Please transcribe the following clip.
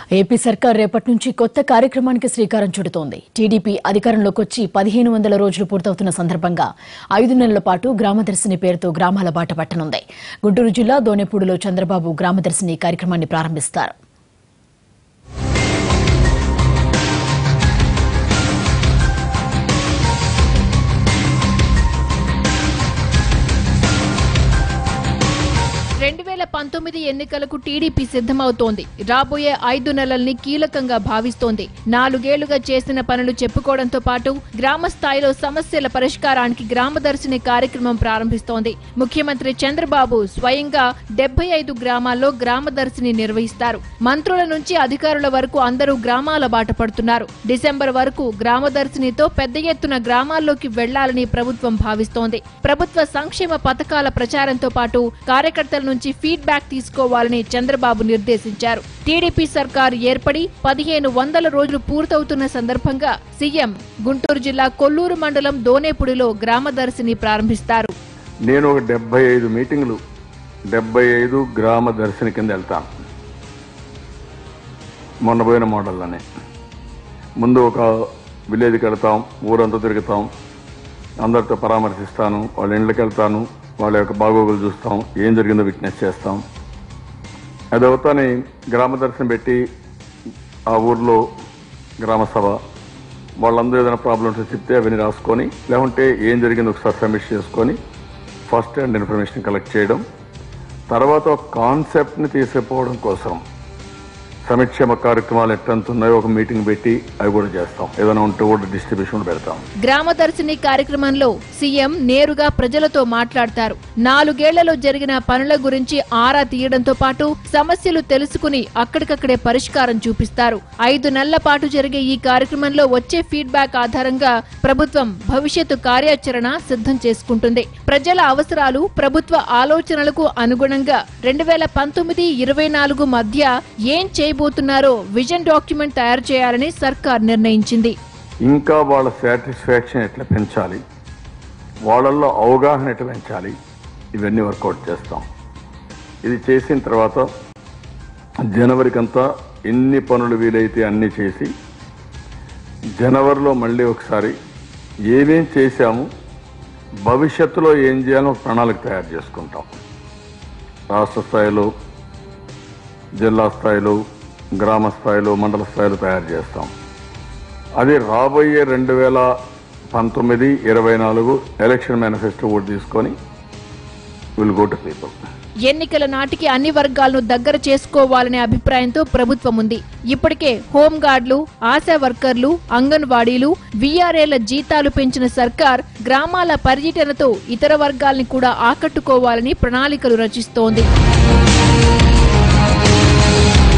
AP సర్కార్ రేపటి నుంచి కొత్త కార్యక్రమానికి శ్రీకారం చుడుతోంది టీడీపీ అధికారంలోకి వచ్చి పదిహేను వందల రోజులు పూర్తవుతున్న సందర్భంగా ఐదు నెలల పాటు గ్రామదర్శిని పేరుతో గ్రామాల బాట పట్టనుంది గుంటూరు జిల్లా దోనెపూడిలో చంద్రబాబు గ్రామదర్శిని కార్యక్రమాన్ని ప్రారంభిస్తారు రెండు వేల పంతొమ్మిది ఎన్నికలకు టీడీపీ సిద్ధమవుతోంది రాబోయే ఐదు నెలల్ని కీలకంగా భావిస్తోంది నాలుగేళ్లుగా చేసిన పనులు చెప్పుకోవడంతో పాటు గ్రామ స్థాయిలో సమస్యల పరిష్కారానికి గ్రామదర్శిని కార్యక్రమం ప్రారంభిస్తోంది ముఖ్యమంత్రి చంద్రబాబు స్వయంగా డెబ్బై ఐదు గ్రామాల్లో గ్రామదర్శిని నిర్వహిస్తారు మంత్రుల నుంచి అధికారుల వరకు అందరూ గ్రామాల బాట పడుతున్నారు డిసెంబర్ వరకు గ్రామదర్శినితో పెద్ద ఎత్తున గ్రామాల్లోకి వెళ్లాలని ప్రభుత్వం భావిస్తోంది ప్రభుత్వ సంక్షేమ పథకాల ప్రచారంతో పాటు కార్యకర్తల నుంచి ఫీడ్బ్యాక్ తీసుకోవాలని చంద్రబాబు నిర్దేశించారు టీడీపీ సర్కారు ఏర్పడి పదిహేను వందల రోజులు పూర్తవుతున్న సందర్భంగా సీఎం గుంటూరు జిల్లా కొల్లూరు మండలం దోనేపుడిలో గ్రామదర్శిని ప్రారంభిస్తారు నేను ఒక డెబ్బై ఐదు మీటింగ్లు డెబ్బై ఐదు గ్రామ దర్శన కింద వెళ్తాను మొన్న పోయిన మోడల్లోనే ముందు ఒక విలేజ్కి వెళ్తాం ఊరంతా తిరుగుతాం అందరితో పరామర్శిస్తాను వాళ్ళ ఇండ్లకి వెళ్తాను వాళ్ళ యొక్క బాగోగులు చూస్తాం ఏం జరిగిందో విట్నెస్ చేస్తాం అది అవుతానే గ్రామ దర్శనం పెట్టి ఆ ఊర్లో గ్రామ సభ వాళ్ళందరూ ఏదైనా ప్రాబ్లమ్స్ చెప్తే అవన్నీ రాసుకొని లేకుంటే ఏం జరిగిందో ఒకసారి సమీక్ష చేసుకొని ఫస్ట్ హ్యాండ్ ఇన్ఫర్మేషన్ కలెక్ట్ చేయడం తర్వాత ఒక కాన్సెప్ట్ని తీసుకుపోవడం కోసం సంక్షేమ కార్యక్రమాలు ఎట్టంత ఉన్నాయో ఒక మీటింగ్ పెట్టి అవి కూడా చేస్తాం ఏదైనా ఉంటే కూడా డిస్ట్రిబ్యూషన్ పెడతాం గ్రామదర్శిని కార్యక్రమంలో సీఎం నేరుగా ప్రజలతో మాట్లాడతారు నాలుగేళ్లలో జరిగిన పనుల గురించి ఆరా తీయడంతో పాటు సమస్యలు తెలుసుకుని అక్కడికక్కడే పరిష్కారం చూపిస్తారు ఐదు నెలల పాటు జరిగే ఈ కార్యక్రమంలో వచ్చే ఫీడ్బ్యాక్ ఆధారంగా ప్రభుత్వం భవిష్యత్తు కార్యాచరణ సిద్ధం చేసుకుంటుంది ప్రజల అవసరాలు ప్రభుత్వ ఆలోచనలకు అనుగుణంగా రెండు వేల పంతొమ్మిది ఇరవై నాలుగు మధ్య ఏం చేయబోతున్నారో విజన్ డాక్యుమెంట్ తయారు చేయాలని సర్కార్ నిర్ణయించింది ఇంకా వాళ్ళ సాటిస్ఫాక్షన్ ఎట్లా పెంచాలి వాళ్ళల్లో అవగాహన ఎట్లా పెంచాలి ఇవన్నీ వర్కౌట్ చేస్తాం ఇది చేసిన తర్వాత జనవరికంతా ఎన్ని పనులు వీలైతే అన్నీ చేసి జనవరిలో మళ్ళీ ఒకసారి ఏమేం చేశాము భవిష్యత్తులో ఏం చేయాలో ఒక ప్రణాళిక తయారు చేసుకుంటాం రాష్ట్ర స్థాయిలో జిల్లా స్థాయిలో గ్రామ స్థాయిలో మండల స్థాయిలో తయారు చేస్తాం అది రాబోయే రెండు వేల పంతొమ్మిది ఇరవై నాలుగు ఎలక్షన్ మేనిఫెస్టో కూడా తీసుకొని విల్ గో టు పీపుల్ ఎన్నికల నాటికి అన్ని వర్గాలను దగ్గర చేసుకోవాలనే అభిప్రాయంతో ప్రభుత్వం ఉంది ఇప్పటికే హోంగార్డులు ఆశా వర్కర్లు అంగన్వాడీలు వీఆర్ఏల జీతాలు పెంచిన సర్కార్ గ్రామాల పర్యటనతో ఇతర వర్గాల్ని కూడా ఆకట్టుకోవాలని ప్రణాళికలు రచిస్తోంది